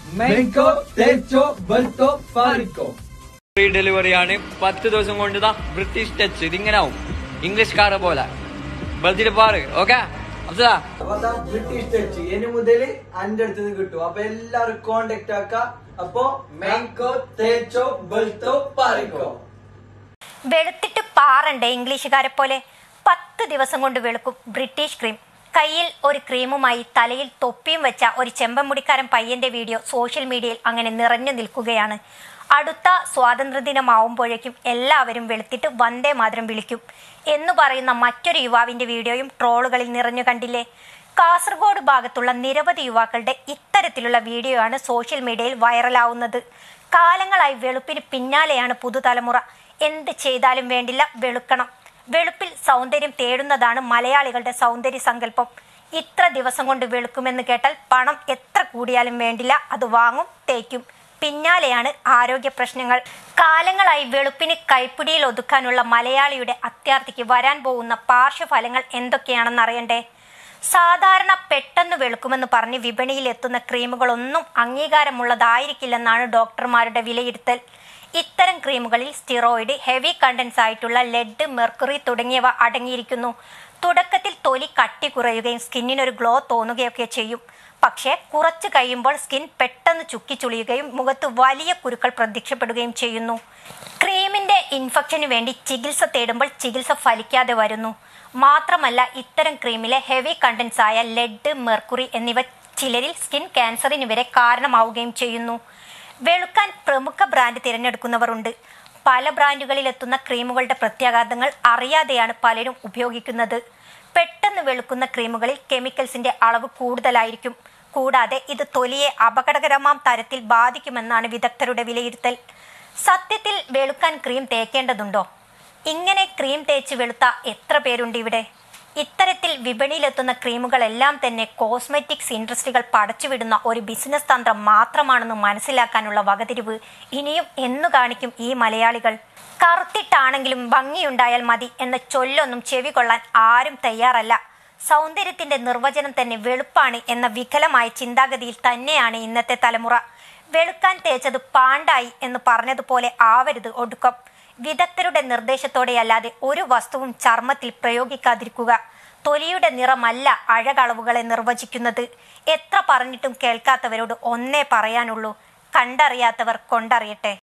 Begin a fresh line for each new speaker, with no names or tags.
Menko, techo, bulto, farico.
Free delivery ആണ് പത്ത് ദിവസം കൊണ്ട് ഇതാ ബ്രിട്ടീഷ് ടച്ച് ഇതിങ്ങനെ ആവും ഇംഗ്ലീഷ്കാരെ പോലെ ബൾത്തിട്ട് പാറ് ഓക്കെ അബ്സലാ
അപ്പൊ അതാ ബ്രിട്ടീഷ് ടച്ച് ഇനി മുതൽ അന്റെ അടുത്ത് നിന്ന് കിട്ടും അപ്പൊ എല്ലാവരും കോണ്ടാക്ട് ആക്ക അപ്പൊ മെങ്കോ തേച്ചോ ബൾട്ടോ പാറിക്കോ
വെളുത്തിട്ട് പാറണ്ടേ ഇംഗ്ലീഷുകാരെ പോലെ പത്ത് ദിവസം കൊണ്ട് വെളുക്കും ബ്രിട്ടീഷ് ക്രീം കയ്യിൽ ഒരു ക്രീമുമായി തലയിൽ തൊപ്പിയും വെച്ച ഒരു ചെമ്പൻമുടിക്കാരൻ പയ്യന്റെ വീഡിയോ സോഷ്യൽ മീഡിയയിൽ അങ്ങനെ നിറഞ്ഞു നിൽക്കുകയാണ് അടുത്ത സ്വാതന്ത്ര്യദിനമാവുമ്പോഴേക്കും എല്ലാവരും വെളുത്തിട്ട് വന്ദേ മാതരം വിളിക്കും എന്ന് പറയുന്ന മറ്റൊരു യുവാവിന്റെ വീഡിയോയും ട്രോളുകളിൽ നിറഞ്ഞു കണ്ടില്ലേ കാസർഗോഡ് ഭാഗത്തുള്ള നിരവധി യുവാക്കളുടെ ഇത്തരത്തിലുള്ള വീഡിയോ ആണ് സോഷ്യൽ മീഡിയയിൽ വൈറലാവുന്നത് കാലങ്ങളായി വെളുപ്പിന് പിന്നാലെയാണ് പുതുതലമുറ എന്ത് ചെയ്താലും വേണ്ടില്ല വെളുക്കണം വെളുപ്പിൽ സൗന്ദര്യം തേടുന്നതാണ് മലയാളികളുടെ സൗന്ദര്യ സങ്കല്പം ഇത്ര ദിവസം കൊണ്ട് വെളുക്കുമെന്ന് കേട്ടാൽ പണം എത്ര കൂടിയാലും വേണ്ടില്ല അത് വാങ്ങും തേക്കും പിന്നാലെയാണ് ആരോഗ്യ പ്രശ്നങ്ങൾ കാലങ്ങളായി വെളുപ്പിന് കൈപ്പിടിയിൽ ഒതുക്കാനുള്ള മലയാളിയുടെ അത്യാർത്ഥിക്ക് വരാൻ പോകുന്ന പാർശ്വഫലങ്ങൾ എന്തൊക്കെയാണെന്ന് അറിയണ്ടേ സാധാരണ പെട്ടെന്ന് വെളുക്കുമെന്ന് പറഞ്ഞ് വിപണിയിൽ എത്തുന്ന ക്രീമുകളൊന്നും അംഗീകാരമുള്ളതായിരിക്കില്ലെന്നാണ് ഡോക്ടർമാരുടെ വിലയിരുത്തൽ ഇത്തരം ക്രീമുകളിൽ സ്റ്റിറോയിഡ് ഹെവി കണ്ടൻസ് ആയിട്ടുള്ള ലെഡ് മെർക്കുറി തുടങ്ങിയവ അടങ്ങിയിരിക്കുന്നു തുടക്കത്തിൽ തൊലി കട്ടി കുറയുകയും സ്കിന്നിനൊരു ഗ്ലോ തോന്നുകയൊക്കെ ചെയ്യും പക്ഷേ കുറച്ച് കഴിയുമ്പോൾ സ്കിൻ പെട്ടെന്ന് ചുക്കിച്ചുളിയുകയും മുഖത്ത് വലിയ കുരുക്കൾ പ്രത്യക്ഷപ്പെടുകയും ചെയ്യുന്നു ക്രീമിന്റെ ഇൻഫെക്ഷന് വേണ്ടി ചികിത്സ തേടുമ്പോൾ ചികിത്സ ഫലിക്കാതെ വരുന്നു മാത്രമല്ല ഇത്തരം ക്രീമിലെ ഹെവി കണ്ടൻസ് ആയ ലെഡ് മെർക്കുറി എന്നിവ ചിലരിൽ സ്കിൻ ക്യാൻസറിന് വരെ കാരണമാവുകയും ചെയ്യുന്നു വെളുക്കാൻ പ്രമുഖ ബ്രാൻഡ് തിരഞ്ഞെടുക്കുന്നവരുണ്ട് പല ബ്രാൻഡുകളിൽ എത്തുന്ന ക്രീമുകളുടെ പ്രത്യാഘാതങ്ങൾ അറിയാതെയാണ് പലരും ഉപയോഗിക്കുന്നത് പെട്ടെന്ന് വെളുക്കുന്ന ക്രീമുകളിൽ കെമിക്കൽസിന്റെ അളവ് കൂടുതലായിരിക്കും കൂടാതെ ഇത് തൊലിയെ അപകടകരമാം തരത്തിൽ ബാധിക്കുമെന്നാണ് വിദഗ്ധരുടെ വിലയിരുത്തൽ സത്യത്തിൽ വെളുക്കാൻ ക്രീം തേക്കേണ്ടതുണ്ടോ ഇങ്ങനെ ക്രീം തേച്ച് വെളുത്ത എത്ര പേരുണ്ട് ഇവിടെ ഇത്തരത്തിൽ വിപണിയിലെത്തുന്ന ക്രീമുകളെല്ലാം തന്നെ കോസ്മെറ്റിക്സ് ഇൻഡസ്ട്രികൾ പടച്ചുവിടുന്ന ഒരു ബിസിനസ് തന്ത്രം മാത്രമാണെന്ന് മനസ്സിലാക്കാനുള്ള വകതിരിവ് ഇനിയും എന്നു കാണിക്കും ഈ മലയാളികൾ കറുത്തിട്ടാണെങ്കിലും ഭംഗിയുണ്ടായാൽ മതി എന്ന ചൊല്ലൊന്നും ചെവി കൊള്ളാൻ ആരും തയ്യാറല്ല സൗന്ദര്യത്തിന്റെ നിർവചനം തന്നെ വെളുപ്പാണ് എന്ന വികലമായ ചിന്താഗതിയിൽ തന്നെയാണ് ഇന്നത്തെ തലമുറ വെളുക്കാൻ തേച്ചത് പാണ്ടായി എന്ന് പറഞ്ഞതുപോലെ ആവരുത് ഒടുക്കം വിദഗ്ധരുടെ നിർദ്ദേശത്തോടെയല്ലാതെ ഒരു വസ്തുവും ചർമ്മത്തിൽ പ്രയോഗിക്കാതിരിക്കുക തൊലിയുടെ നിറമല്ല അഴകളവുകളെ നിർവചിക്കുന്നത് എത്ര പറഞ്ഞിട്ടും കേൾക്കാത്തവരോട് ഒന്നേ പറയാനുള്ളൂ കണ്ടറിയാത്തവർ കൊണ്ടറിയട്ടെ